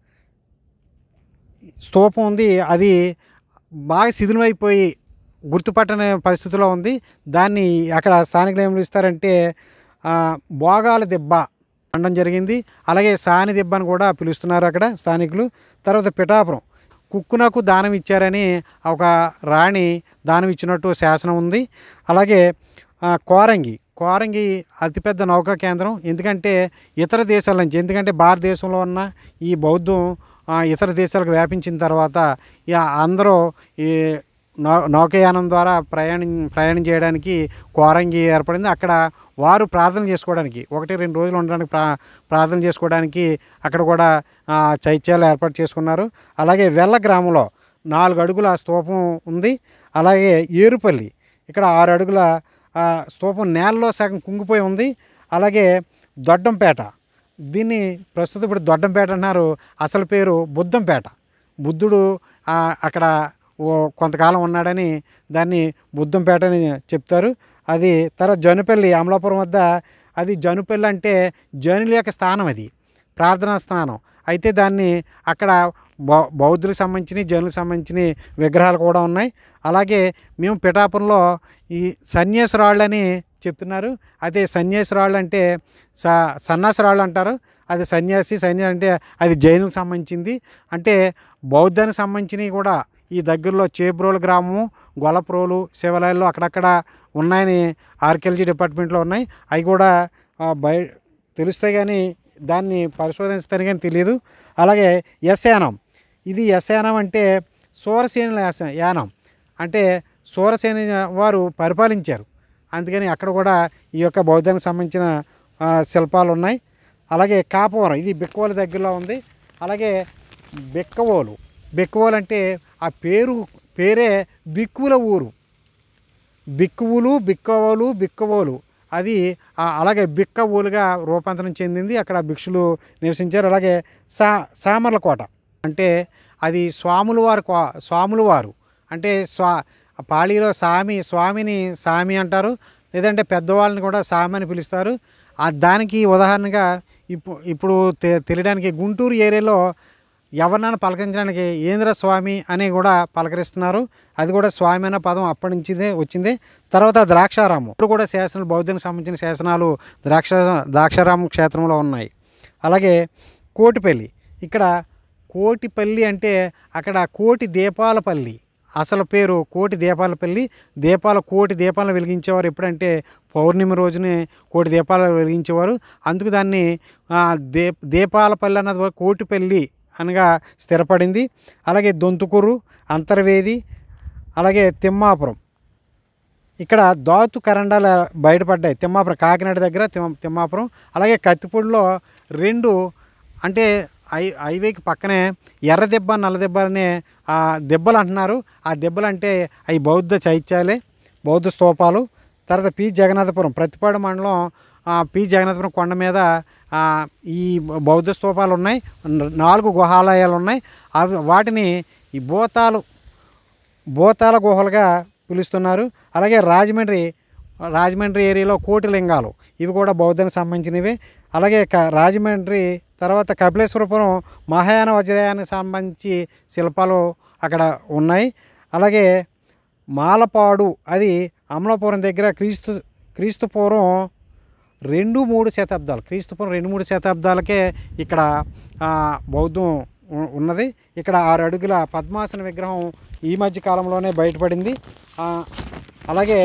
[SPEAKER 3] స్తూపం ఉంది అది బాగా శిథిలమైపోయి గుర్తుపట్టని పరిస్థితిలో ఉంది దాన్ని అక్కడ స్థానికులు ఏం పిలుస్తారంటే ఆ, భోగాల దెబ్బ అనడం జరిగింది అలాగే సాని దెబ్బ అని కూడా పిలుస్తున్నారు అక్కడ స్థానికులు తర్వాత పిఠాపురం కుక్కునకు దానం ఇచ్చారని ఒక రాణి దానం ఇచ్చినట్టు శాసనం ఉంది అలాగే ఆ, కోరంగి కోరంగి అతిపెద్ద నౌకా కేంద్రం ఎందుకంటే ఇతర దేశాల నుంచి ఎందుకంటే భారతదేశంలో ఉన్న ఈ బౌద్ధం ఆ, ఇతర దేశాలకు వ్యాపించిన తర్వాత ఇక అందరూ ఈ నౌ నౌకాయానం ద్వారా ప్రయాణం ప్రయాణం చేయడానికి కోరంగి ఏర్పడింది అక్కడ వారు ప్రార్థన చేసుకోవడానికి ఒకటి రెండు రోజులు ఉండడానికి ప్రా ప్రార్థన చేసుకోవడానికి అక్కడ కూడా ఆ, చైత్యాలు ఏర్పాటు చేసుకున్నారు అలాగే వెల్ల గ్రామంలో నాలుగు అడుగుల స్తూపం ఉంది అలాగే ఏరుపల్లి ఇక్కడ ఆరు అడుగుల ఆ, స్తూపం నేలలో సగం కుంగిపోయి ఉంది అలాగే దొడ్డంపేట దీన్ని ప్రస్తుతం ఇప్పుడు దొడ్డంపేట అన్నారు అసలు పేరు బుద్ధంపేట బుద్ధుడు ఆ, అక్కడ ఓ కొంతకాలం ఉన్నాడని దాన్ని బుద్ధంపేట అని చెప్తారు అది తర్వాత జనుపల్లి అమలాపురం వద్ద అది జనుపల్లి అంటే జనుల యొక్క స్థానం అది ప్రార్థనా స్థానం అయితే దాన్ని అక్కడ బౌ బౌద్ధులకు సంబంధించిన జైనులకు సంబంధించిన విగ్రహాలు కూడా ఉన్నాయి అలాగే మేము పిఠాపురంలో ఈ సన్యాసరాళ్ళని చెప్తున్నారు అదే సన్యాసరాళ్ళు అంటే స సన్నాసరాళ్ళు అంటారు అది సన్యాసి సన్యాసి అంటే అది జైనులకు సంబంధించింది అంటే బౌద్ధానికి సంబంధించినవి కూడా ఈ దగ్గరలో చేబ్రోలు గ్రామము గొలప్రోలు శివాలయాల్లో అక్కడక్కడ ఉన్నాయని ఆర్కియాలజీ డిపార్ట్మెంట్లో ఉన్నాయి అవి కూడా ఆ, బయ తెలుస్తాయి కానీ దాన్ని పరిశోధిస్తాను కానీ తెలియదు అలాగే యశానం ఇది యశానం అంటే సూరసేనుల యాస- యానం అంటే సూరసేన వారు పరిపాలించారు అందుకని అక్కడ కూడా ఈ యొక్క బౌద్ధానికి సంబంధించిన ఆ, శిల్పాలు ఉన్నాయి అలాగే కాపవరం ఇది బిక్కవోలు దగ్గరలో ఉంది అలాగే బిక్కవోలు బిక్కవోలు అంటే ఆ పేరు పేరే బిక్కువుల ఊరు బిక్కువులు బిక్కవోలు బిక్కవోలు అది ఆ అలాగే బిక్కవోలుగా రూపాంతరం చెందింది అక్కడ భిక్షులు నివసించారు అలాగే సా సామర్లకోట అంటే అది స్వాముల వారు కో- స్వాముల వారు అంటే స్వా పాళీలో స్వామి స్వామిని స్వామి అంటారు లేదంటే పెద్దవాళ్ళని కూడా స్వామి అని పిలుస్తారు ఆ దానికి ఉదాహరణగా ఇప్పుడు ఇప్పుడు తె- తెలియడానికి గుంటూరు ఏరియాలో ఎవరినైనా పలకరించడానికి ఏంద్ర స్వామి అని కూడా పలకరిస్తున్నారు అది కూడా స్వామి అనే పదం అప్పటి నుంచిదే వచ్చింది తర్వాత ద్రాక్షారామం ఇప్పుడు కూడా శాసనాలు బౌద్ధానికి సంబంధించిన శాసనాలు ద్రాక్ష ద్రాక్షారామం క్షేత్రంలో ఉన్నాయి అలాగే కోటిపల్లి ఇక్కడ కోటిపల్లి అంటే అక్కడ కోటి దీపాలపల్లి అసలు పేరు కోటి దీపాలపల్లి దీపాల కోటి దీపాలను వెలిగించేవారు ఎప్పుడంటే పౌర్ణమి రోజునే కోటి దీపాలు వెలిగించేవారు అందుకు దాన్ని ఆ, దీ దీపాలపల్లి అన్నది కోటిపల్లి అనగా స్థిరపడింది అలాగే దొంతుకూరు అంతర్వేది అలాగే తిమ్మాపురం ఇక్కడ దాతు కరండాలు బయటపడ్డాయి తిమ్మాపురం కాకినాడ దగ్గర తిమ్మ తిమ్మాపురం అలాగే కత్తిపూడిలో రెండు అంటే ఐ హైవేకి పక్కనే ఎర్ర దెబ్బ నల్ల దెబ్బ అనే ఆ దెబ్బలు అంటున్నారు ఆ దెబ్బలు అంటే అవి బౌద్ధ చైత్యాలే బౌద్ధ స్తూపాలు తర్వాత పి జగన్నాథపురం ప్రతిపాడు మండలం ఆ, పి జగన్నాథపురం కొండ మీద ఆ, ఈ బౌద్ధ స్తూపాలు ఉన్నాయి నాలుగు గుహాలయాలు ఉన్నాయి అవి వాటిని ఈ భూతాలు భూతాల గుహలుగా పిలుస్తున్నారు అలాగే రాజమండ్రి రాజమండ్రి ఏరియాలో కోటి లింగాలు ఇవి కూడా బౌద్ధానికి సంబంధించినవి అలాగే క రాజమండ్రి తర్వాత కపిలేశ్వరపురం మహాయాన వజ్రయానికి సంబంధించి శిల్పాలు అక్కడ ఉన్నాయి అలాగే మాలపాడు అది అమలాపురం దగ్గర క్రీస్తు క్రీస్తు పూర్వం రెండు మూడు శతాబ్దాలు క్రీస్తుపూర్వం రెండు మూడు శతాబ్దాలకే ఇక్కడ ఆ, బౌద్ధం ఉ- ఉన్నది ఇక్కడ ఆరు అడుగుల పద్మాసన విగ్రహం ఈ మధ్య కాలంలోనే బయటపడింది ఆ, అలాగే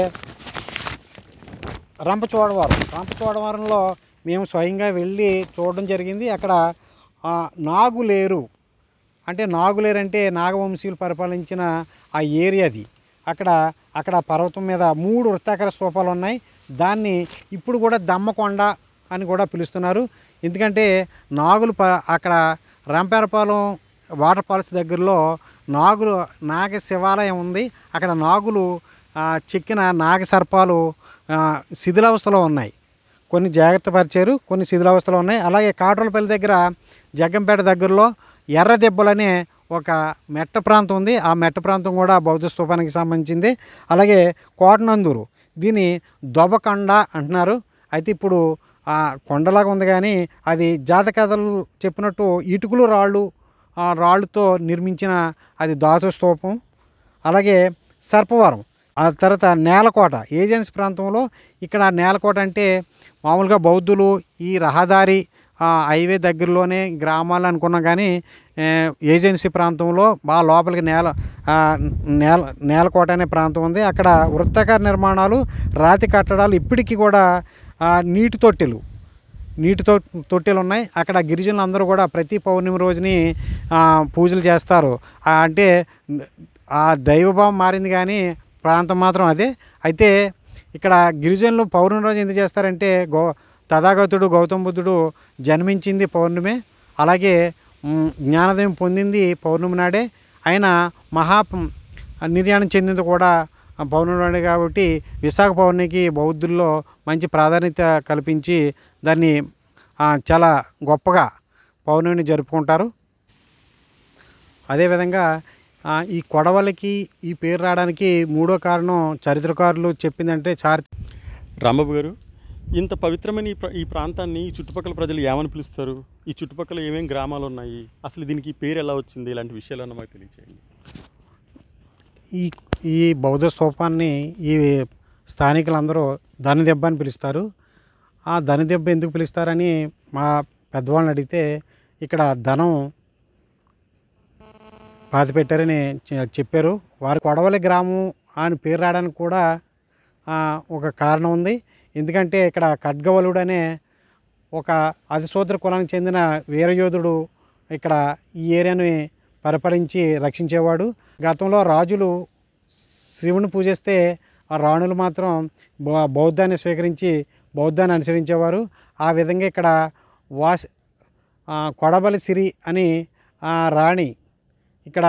[SPEAKER 3] రంపచోడవరం రంపచోడవరంలో మేము స్వయంగా వెళ్ళి చూడడం జరిగింది అక్కడ ఆ, నాగులేరు అంటే నాగులేరు అంటే నాగవంశీయులు పరిపాలించిన ఆ ఏరియాది అక్కడ అక్కడ పర్వతం మీద మూడు వృత్తాకార స్తూపాలు ఉన్నాయి దాన్ని ఇప్పుడు కూడా దమ్మకొండ అని కూడా పిలుస్తున్నారు ఎందుకంటే నాగులు ప అక్కడ రంపేరపాలెం వాటర్ ఫాల్స్ దగ్గరలో నాగులు నాగ శివాలయం ఉంది అక్కడ నాగులు ఆ, చెక్కిన నాగ సర్పాలు ఆ, శిథిలావస్థలో ఉన్నాయి కొన్ని జాగ్రత్త పరిచారు కొన్ని శిథిలావస్థలో ఉన్నాయి అలాగే కాట్రోలపల్లి దగ్గర జగ్గంపేట దగ్గరలో ఎర్ర దెబ్బలనే ఒక మెట్ట ప్రాంతం ఉంది ఆ మెట్ట ప్రాంతం కూడా బౌద్ధ స్తూపానికి సంబంధించింది అలాగే కోటనందూరు దీని దొబకండ అంటున్నారు అయితే ఇప్పుడు ఆ కొండలాగా ఉంది కానీ అది జాతకథలు చెప్పినట్టు ఇటుకలు రాళ్ళు ఆ రాళ్ళతో నిర్మించిన అది ధాతు స్తూపం అలాగే సర్పవరం ఆ తర్వాత నేలకోట ఏజెన్సీ ప్రాంతంలో ఇక్కడ నేలకోట అంటే మామూలుగా బౌద్ధులు ఈ రహదారి ఆ, హైవే దగ్గరలోనే గ్రామాలు అనుకున్నాం కానీ ఏ, ఏజెన్సీ ప్రాంతంలో బాగా లోపలికి నేల ఆ, నేల నేలకోట అనే ప్రాంతం ఉంది అక్కడ వృత్తాకార నిర్మాణాలు రాతి కట్టడాలు ఇప్పటికీ కూడా ఆ, నీటి తొట్టెలు నీటి తొ తొట్టెలు ఉన్నాయి అక్కడ గిరిజనులు అందరూ కూడా ప్రతి పౌర్ణమి రోజుని ఆ, పూజలు చేస్తారు ఆ, అంటే ఆ దైవభావం మారింది కానీ ప్రాంతం మాత్రం అదే అయితే ఇక్కడ గిరిజనులు పౌర్ణమి రోజు ఎందుకు చేస్తారంటే గో తథాగతుడు గౌతమ బుద్ధుడు జన్మించింది పౌర్ణమే అలాగే మ్, జ్ఞానోదయం పొందింది పౌర్ణమి నాడే ఆయన మహా నిర్యాణం చెందింది కూడా పౌర్ణమి నాడే కాబట్టి విశాఖ పౌర్ణమికి బౌద్ధుల్లో మంచి ప్రాధాన్యత కల్పించి దాన్ని ఆ, చాలా గొప్పగా పౌర్ణమిని జరుపుకుంటారు అదేవిధంగా ఆ, ఈ కొడవలకి ఈ పేరు రావడానికి మూడో కారణం చరిత్రకారులు చెప్పిందంటే చారి
[SPEAKER 2] రాంబాబు గారు ఇంత పవిత్రమైన ఈ ప్ర- ఈ ప్రాంతాన్ని ఈ చుట్టుపక్కల ప్రజలు ఏమని పిలుస్తారు ఈ చుట్టుపక్కల ఏమేం గ్రామాలు ఉన్నాయి అసలు దీనికి ఈ పేరు ఎలా వచ్చింది ఇలాంటి విషయాలన్న మాకు తెలియచేయండి
[SPEAKER 3] ఈ ఈ బౌద్ధ స్తూపాన్ని ఈ స్థానికులందరూ ధనదెబ్బ అని పిలుస్తారు ఆ ధనదెబ్బ ఎందుకు పిలుస్తారని మా పెద్దవాళ్ళని అడిగితే ఇక్కడ ధనం పాతి పెట్టారని చె- చెప్పారు వారి కొడవలి గ్రామం అని పేరు రావడానికి కూడా ఆ, ఒక కారణం ఉంది ఎందుకంటే ఇక్కడ ఖడ్గవలుడు అనే ఒక అతిశూద్ర కులానికి చెందిన వీరయోధుడు ఇక్కడ ఈ ఏరియాని పరిపాలించి రక్షించేవాడు గతంలో రాజులు శివుని పూజిస్తే ఆ రాణులు మాత్రం బౌ- బౌద్ధాన్ని స్వీకరించి బౌద్ధాన్ని అనుసరించేవారు ఆ విధంగా ఇక్కడ వాస్ ఆ, కొడబలి సిరి అని ఆ రాణి ఇక్కడ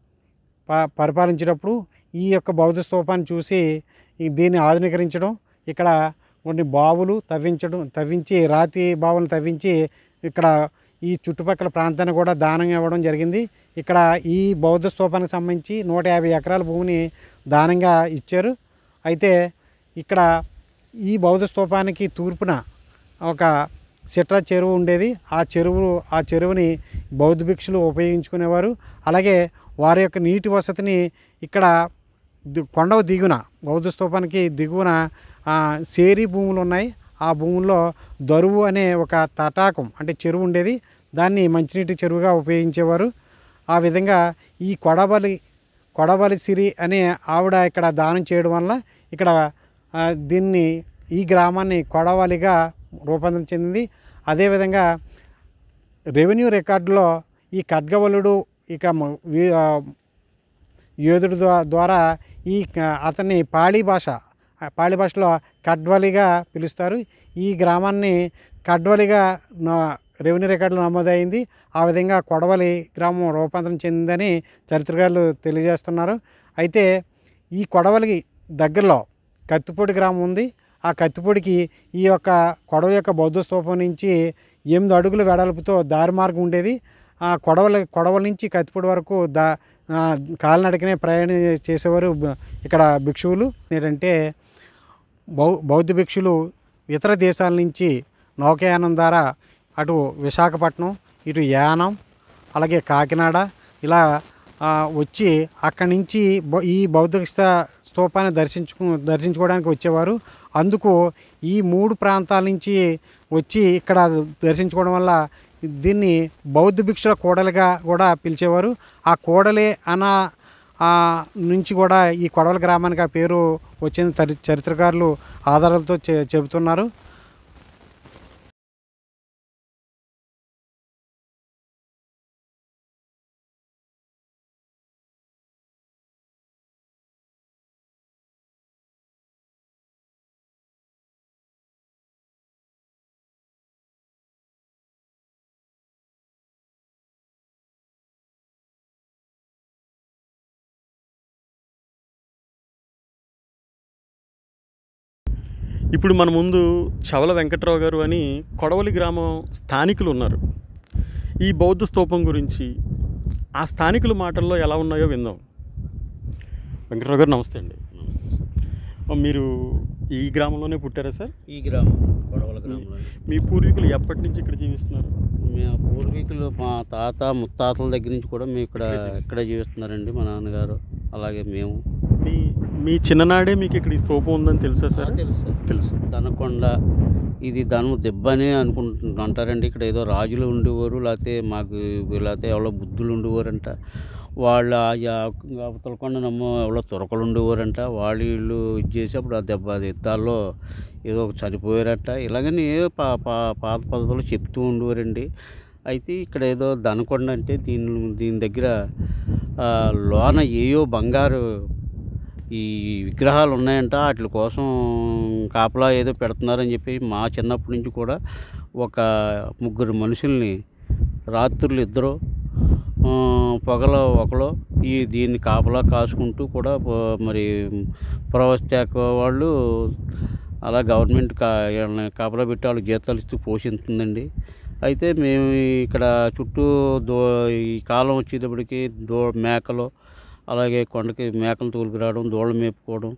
[SPEAKER 3] ప పరిపాలించేటప్పుడు ఈ యొక్క బౌద్ధ స్తూపాన్ని చూసి ఈ దీన్ని ఆధునీకరించడం ఇక్కడ కొన్ని బావులు తవ్వించడం తవ్వించి రాతి బావులు తవ్వించి ఇక్కడ ఈ చుట్టుపక్కల ప్రాంతాన్ని కూడా దానం ఇవ్వడం జరిగింది ఇక్కడ ఈ బౌద్ధ స్తూపానికి సంబంధించి నూట యాభై ఎకరాల భూమిని దానంగా ఇచ్చారు అయితే ఇక్కడ ఈ బౌద్ధ స్తూపానికి తూర్పున ఒక సిట్రా చెరువు ఉండేది ఆ చెరువు ఆ చెరువుని బౌద్ధ భిక్షులు ఉపయోగించుకునేవారు అలాగే వారి యొక్క నీటి వసతిని ఇక్కడ ది- కొండవ దిగున బౌద్ధ స్తూపానికి దిగువన ఆ, సేరీ భూములు ఉన్నాయి ఆ భూముల్లో దరువు అనే ఒక తటాకం అంటే చెరువు ఉండేది దాన్ని మంచినీటి చెరువుగా ఉపయోగించేవారు ఆ విధంగా ఈ కొడబలి కొడబలి సిరి అనే ఆవిడ ఇక్కడ దానం చేయడం వల్ల ఇక్కడ ఆ, దీన్ని ఈ గ్రామాన్ని కొడవలిగా రూపాంతరం చెందింది అదేవిధంగా రెవెన్యూ రికార్డులో ఈ ఖడ్గవలుడు ఇక మ- వీ- ఆ, యోధుడు ద్వా- ద్వారా ఈ క- అతన్ని పాళీ భాష ఆ పాళీ భాషలో కడ్వలిగా పిలుస్తారు ఈ గ్రామాన్ని కడ్వలిగా నా- రెవెన్యూ రికార్డులో నమోదైంది ఆ విధంగా కొడవలి గ్రామం రూపాంతరం చెందిందని చరిత్రకారులు తెలియజేస్తున్నారు అయితే ఈ కొడవలి దగ్గరలో కత్తిపొడి గ్రామం ఉంది ఆ కత్తిపొడికి ఈ యొక్క కొడవ యొక్క బౌద్ధ స్తూపం నుంచి ఎనిమిది అడుగుల వెడల్పుతో దారి మార్గం ఉండేది ఆ కొడవల కొడవల నుంచి కత్తిపొడి వరకు దా ఆ, కాలినడకనే ప్రయాణం చేసేవారు బ- ఇక్కడ భిక్షువులు ఏంటంటే బౌ బౌద్ధ భిక్షులు ఇతర దేశాల నుంచి నౌకాయానం ద్వారా అటు విశాఖపట్నం ఇటు యానం అలాగే కాకినాడ ఇలా ఆ, వచ్చి అక్కడి నుంచి బౌ- ఈ బౌద్ధ స్థ- స్తూపాన్ని దర్శించుకు దర్శించుకోవడానికి వచ్చేవారు అందుకు ఈ మూడు ప్రాంతాల నుంచి వచ్చి ఇక్కడ దర్శించుకోవడం వల్ల దీన్ని బౌద్ధ భిక్షుల కోడలిగా కూడా పిలిచేవారు ఆ కోడలే అన్న ఆ నుంచి కూడా ఈ కొడవల గ్రామానికి ఆ పేరు వచ్చిన చరి- చరిత్రకారులు ఆధారాలతో చె చెబుతున్నారు
[SPEAKER 2] ఇప్పుడు మన ముందు చవల వెంకట్రావు గారు అని కొడవలి గ్రామం స్థానికులు ఉన్నారు ఈ బౌద్ధ స్తూపం గురించి ఆ స్థానికుల మాటల్లో ఎలా ఉన్నాయో విందాం వెంకట్రావు గారు నమస్తే అండి మీరు ఈ గ్రామంలోనే పుట్టారా సార్
[SPEAKER 4] ఈ గ్రామం కొడవల గ్రామంలో
[SPEAKER 2] మీ పూర్వీకులు ఎప్పటి నుంచి ఇక్కడ జీవిస్తున్నారు
[SPEAKER 4] మేము పూర్వీకులు మా తాత ముత్తాతల దగ్గర నుంచి కూడా మేము ఇక్కడ ఇక్కడే జీవిస్తున్నారండి మా నాన్నగారు అలాగే మేము
[SPEAKER 2] మీ మీ చిన్ననాడే మీకు ఇక్కడ ఈ స్తూపం ఉందని తెలుసా సార్
[SPEAKER 4] తెలుసు సార్.
[SPEAKER 2] తెలుసు
[SPEAKER 4] దనకొండ ఇది ధనము దెబ్బ అని అనుకుంటు అంటారండి ఇక్కడ ఏదో రాజులు ఉండేవారు లేకపోతే మాకు లేకపోతే ఎవరో బుద్ధులు ఉండేవారంట వాళ్ళ ఆ అవతల కొండ నమ్మ ఎవరో తురకలు ఉండేవారంట వాళ్ళు వీళ్ళు ఇది చేసి అప్పుడు ఆ దెబ్బ అది యుద్ధాల్లో ఏదో ఒక చనిపోయారంట ఇలాగని పా పా పాత పద్ధతులు చెప్తూ ఉండేవారండి అయితే ఇక్కడ ఏదో దనకొండ అంటే దీని దీని దగ్గర ఆ, లోన ఏయో బంగారు ఈ విగ్రహాలు ఉన్నాయంట వాటి కోసం కాపలా ఏదో పెడుతున్నారని చెప్పి మా చిన్నప్పటి నుంచి కూడా ఒక ముగ్గురు మనుషుల్ని రాత్రులు ఇద్దరు ఆ, పొగలో ఒకరు ఈ దీన్ని కాపలా కాసుకుంటూ కూడా ప- మరి ప్రవాస శాఖ వాళ్ళు అలా గవర్నమెంట్ కా వీళ్ళని కాపలా పెట్టి వాళ్ళకి జీతాలు ఇస్తూ పోషిస్తుందండి అయితే మేము ఇక్కడ చుట్టూ దో ఈ కాలం వచ్చేటప్పటికి దో మేకలు అలాగే కొండకి మేకలు తోలుకురావడం దూడలు మేపుకోవడం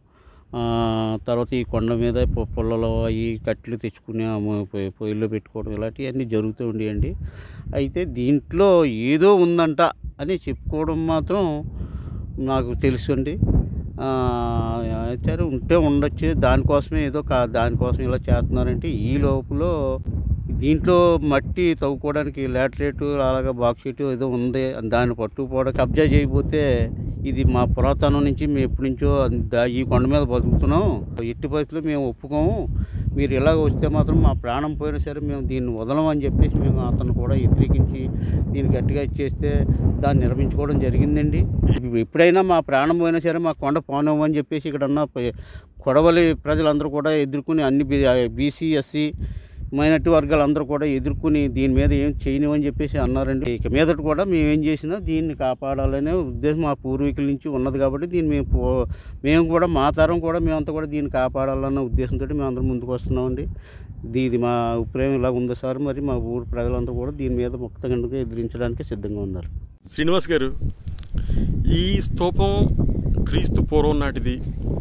[SPEAKER 4] ఆ, తర్వాత ఈ కొండ మీద పొ- పుల్లలో అవి కట్టెలు తెచ్చుకుని ఆ మొ- పొయ్యి- పొయ్యిలో పెట్టుకోవడం ఇలాంటివన్నీ జరుగుతూ ఉండేయండి అయితే దీంట్లో ఏదో ఉందంట అని చెప్పుకోవడం మాత్రం నాకు తెలుసు అండి ఆ, సరే ఉంటే ఉండొచ్చు దానికోసమే ఏదో కా దానికోసం ఇలా చేస్తున్నారంటే ఈ లోపల దీంట్లో మట్టి తవ్వుకోవడానికి లాటరేట్ అలాగా బాక్సీట్ ఏదో ఉంది దాన్ని పట్టుకుపోవడం కబ్జా చేయకపోతే ఇది మా పురాతనం నుంచి మేము ఎప్పటి నుంచో దా- ఈ కొండ మీద బతుకుతున్నాం ఎట్టి పరిస్థితుల్లో మేము ఒప్పుకోము మీరు ఇలాగ వస్తే మాత్రం మా ప్రాణం పోయినా సరే మేము దీన్ని వదలం అని చెప్పేసి మేము అతను కూడా వ్యతిరేకించి దీన్ని గట్టిగా ఇచ్చేస్తే దాన్ని నిర్మించుకోవడం జరిగిందండి ఎప్పుడైనా మా ప్రాణం పోయినా సరే మా కొండ పోనేమో అని చెప్పేసి ఇక్కడ ఉన్న ప- కొడవలి ప్రజలందరూ కూడా ఎదుర్కొని అన్ని బీసీ ఎస్సీ మైనార్టీ వర్గాలందరూ కూడా ఎదుర్కొని దీని మీద ఏం చేయనివని చెప్పేసి అన్నారండి ఇక మీదట కూడా మేము ఏం చేసినా దీన్ని కాపాడాలనే ఉద్దేశం మా పూర్వీకుల నుంచి ఉన్నది కాబట్టి దీన్ని మేము పో- మేము కూడా మా తరం కూడా మేమంతా కూడా దీన్ని కాపాడాలన్న ఉద్దేశంతో మేము అందరం ముందుకు వస్తున్నామండి ఇది ఇది మా అభిప్రాయం ఇలా ఉంది సార్ మరి మా ఊరు ప్రజలందరూ కూడా దీని మీద ముక్తగండుగా ఎదిరించడానికి సిద్ధంగా ఉన్నారు
[SPEAKER 2] శ్రీనివాస్ గారు ఈ స్తూపం క్రీస్తు పూర్వం నాటిది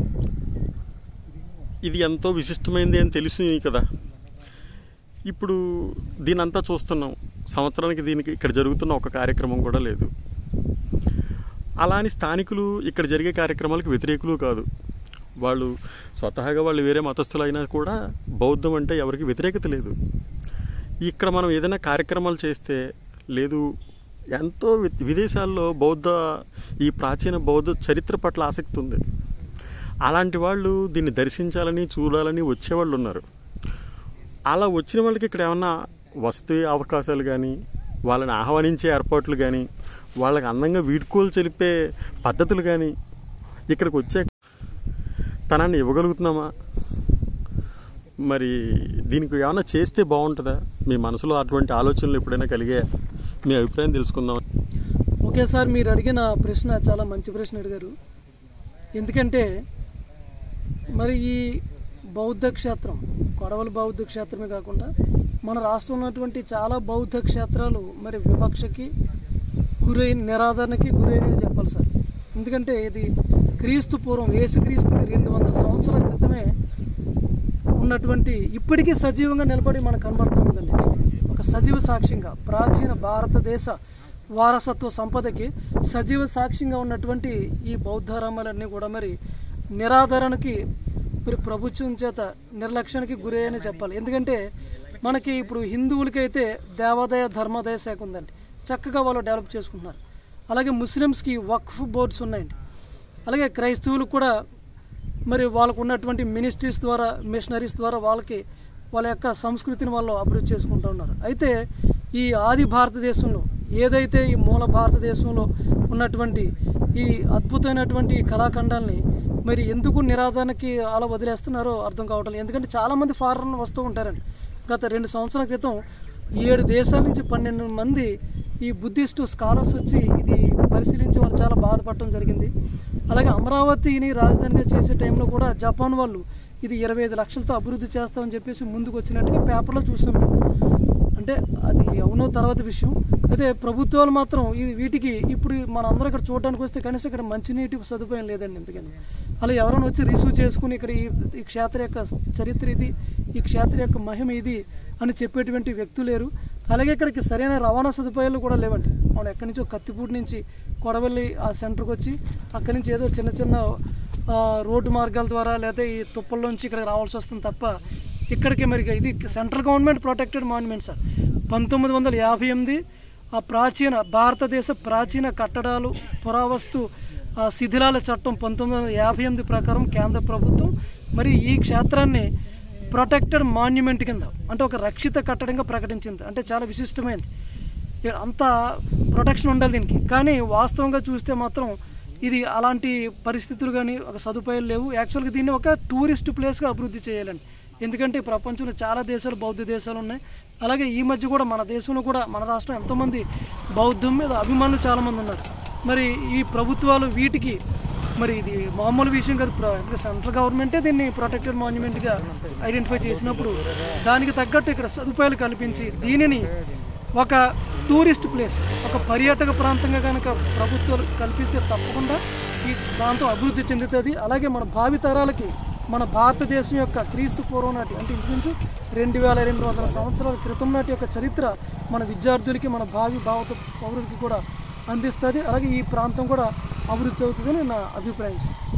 [SPEAKER 2] ఇది ఎంతో విశిష్టమైనది అని తెలిసి కదా ఇప్పుడు దీని అంతా చూస్తున్నాం సంవత్సరానికి దీనికి ఇక్కడ జరుగుతున్న ఒక కార్యక్రమం కూడా లేదు అలా అని స్థానికులు ఇక్కడ జరిగే కార్యక్రమాలకు వ్యతిరేకులు కాదు వాళ్ళు స్వతహాగా వాళ్ళు వేరే మతస్థులు అయినా కూడా బౌద్ధం అంటే ఎవరికి వ్యతిరేకత లేదు ఇక్కడ మనం ఏదైనా కార్యక్రమాలు చేస్తే లేదు ఎంతో వి- విదేశాల్లో బౌద్ధ ఈ ప్రాచీన బౌద్ధ చరిత్ర పట్ల ఆసక్తి ఉంది అలాంటి వాళ్ళు దీన్ని దర్శించాలని చూడాలని వచ్చేవాళ్ళు ఉన్నారు అలా వచ్చిన వాళ్ళకి ఇక్కడ ఏమన్నా వసతి అవకాశాలు కానీ వాళ్ళని ఆహ్వానించే ఏర్పాట్లు కానీ వాళ్ళకి అందంగా వీడ్కోలు తెలిపే పద్ధతులు కానీ ఇక్కడికి వచ్చే తనాన్ని ఇవ్వగలుగుతున్నామా మరి దీనికి ఏమైనా చేస్తే బాగుంటుందా మీ మనసులో అటువంటి ఆలోచనలు ఎప్పుడైనా కలిగే మీ అభిప్రాయం తెలుసుకుందాం
[SPEAKER 1] ఓకే సార్ మీరు అడిగిన ప్రశ్న చాలా మంచి ప్రశ్న అడిగారు ఎందుకంటే మరి ఈ బౌద్ధ క్షేత్రం కొడవలి బౌద్ధ క్షేత్రమే కాకుండా మన రాష్ట్రంలో ఉన్నటువంటి చాలా బౌద్ధ క్షేత్రాలు మరి వివక్షకి గురైన నిరాదరణకి గురైనవి చెప్పాలి సార్ ఎందుకంటే ఇది క్రీస్తు పూర్వం యేసుక్రీస్తుకి రెండు వందల సంవత్సరాల క్రితమే ఉన్నటువంటి ఇప్పటికీ సజీవంగా నిలబడి మనకు కనబడుతుందండి ఒక సజీవ సాక్ష్యంగా ప్రాచీన భారతదేశ వారసత్వ సంపదకి సజీవ సాక్ష్యంగా ఉన్నటువంటి ఈ బౌద్ధారామాలన్నీ కూడా మరి నిరాదరణకి మరి ప్రభుత్వం చేత నిర్లక్ష్యానికి గురయ్యని చెప్పాలి ఎందుకంటే మనకి ఇప్పుడు హిందువులకైతే దేవాదాయ ధర్మాదాయ శాఖ ఉందండి చక్కగా వాళ్ళు డెవలప్ చేసుకుంటున్నారు అలాగే ముస్లిమ్స్కి వక్ఫ్ బోర్డ్స్ ఉన్నాయండి అలాగే క్రైస్తవులకు కూడా మరి వాళ్ళకు ఉన్నటువంటి మినిస్ట్రీస్ ద్వారా మిషనరీస్ ద్వారా వాళ్ళకి వాళ్ళ యొక్క సంస్కృతిని వాళ్ళు అభివృద్ధి చేసుకుంటూ ఉన్నారు అయితే ఈ ఆది భారతదేశంలో ఏదైతే ఈ మూల భారతదేశంలో ఉన్నటువంటి ఈ అద్భుతమైనటువంటి ఈ కళాఖండాల్ని మరి ఎందుకు నిరాదరణకి అలా వదిలేస్తున్నారో అర్థం కావటం లేదు ఎందుకంటే చాలామంది ఫారెన్ వస్తూ ఉంటారండి గత రెండు సంవత్సరాల క్రితం ఏడు దేశాల నుంచి పన్నెండు మంది ఈ బుద్ధిస్టు స్కాలర్స్ వచ్చి ఇది పరిశీలించి వాళ్ళు చాలా బాధపడటం జరిగింది అలాగే అమరావతిని రాజధానిగా చేసే టైంలో కూడా జపాన్ వాళ్ళు ఇది ఇరవై ఐదు లక్షలతో అభివృద్ధి చేస్తామని చెప్పేసి ముందుకు వచ్చినట్టుగా పేపర్లో చూసాం అంటే అది అవునో తర్వాత విషయం అయితే ప్రభుత్వాలు మాత్రం ఇది వీటికి ఇప్పుడు మన అందరూ ఇక్కడ చూడడానికి వస్తే కనీసం ఇక్కడ మంచినీటి సదుపాయం లేదండి ఎందుకని అలా ఎవరైనా వచ్చి రిసీవ్ చేసుకుని ఇక్కడ ఈ ఈ క్షేత్ర యొక్క చరిత్ర ఇది ఈ క్షేత్ర యొక్క మహిమ ఇది అని చెప్పేటువంటి వ్యక్తులు లేరు అలాగే ఇక్కడికి సరైన రవాణా సదుపాయాలు కూడా లేవండి మనం ఎక్కడి నుంచో కత్తిపూడి నుంచి కొడవల్లి ఆ సెంటర్కి వచ్చి అక్కడి నుంచి ఏదో చిన్న చిన్న ఆ, రోడ్డు మార్గాల ద్వారా లేదా ఈ తుప్పల్లోంచి ఇక్కడికి రావాల్సి వస్తుంది తప్ప ఇక్కడికి మరి ఇది central government protected monument sir పంతొమ్మిది వందల యాభై ఎనిమిది ఆ ప్రాచీన భారతదేశ ప్రాచీన కట్టడాలు పురావస్తు ఆ, శిథిలాల చట్టం పంతొమ్మిది వందల యాభై ఎనిమిది ప్రకారం కేంద్ర ప్రభుత్వం మరి ఈ క్షేత్రాన్ని ప్రొటెక్టెడ్ మాన్యుమెంట్ కింద అంటే ఒక రక్షిత కట్టడంగా ప్రకటించింది అంటే చాలా విశిష్టమైనది ఇక్కడ అంత ప్రొటెక్షన్ ఉండాలి దీనికి కానీ వాస్తవంగా చూస్తే మాత్రం ఇది అలాంటి పరిస్థితులు కానీ ఒక సదుపాయాలు లేవు యాక్చువల్గా దీన్ని ఒక టూరిస్ట్ ప్లేస్గా అభివృద్ధి చేయాలండి ఎందుకంటే ఈ ప్రపంచంలో చాలా దేశాలు బౌద్ధ దేశాలు ఉన్నాయి అలాగే ఈ మధ్య కూడా మన దేశంలో కూడా మన రాష్ట్రం ఎంతోమంది బౌద్ధం మీద అభిమానులు చాలామంది ఉన్నారు మరి ఈ ప్రభుత్వాలు వీటికి మరి ఇది మామూలు విషయం కాదు ప్ర- అంటే సెంట్రల్ గవర్నమెంటే దీన్ని ప్రొటెక్టెడ్ మాన్యుమెంట్గా ఐడెంటిఫై చేసినప్పుడు దానికి తగ్గట్టు ఇక్కడ సదుపాయాలు కల్పించి దీనిని ఒక టూరిస్ట్ ప్లేస్ ఒక పర్యాటక ప్రాంతంగా కనుక ప్రభుత్వాలు కల్పిస్తే తప్పకుండా ఈ ప్రాంతం అభివృద్ధి చెందుతుంది అలాగే మన భావి తరాలకి మన భారతదేశం యొక్క క్రీస్తు పూర్వం నాటి అంటే ఇంచుమించు రెండు వేల రెండు వందల సంవత్సరాల క్రితం నాటి యొక్క చరిత్ర మన విద్యార్థులకి మన భావి భావత పౌరులకి కూడా అందిస్తుంది అలాగే ఈ ప్రాంతం కూడా అభివృద్ధి అవుతుందని నా అభిప్రాయం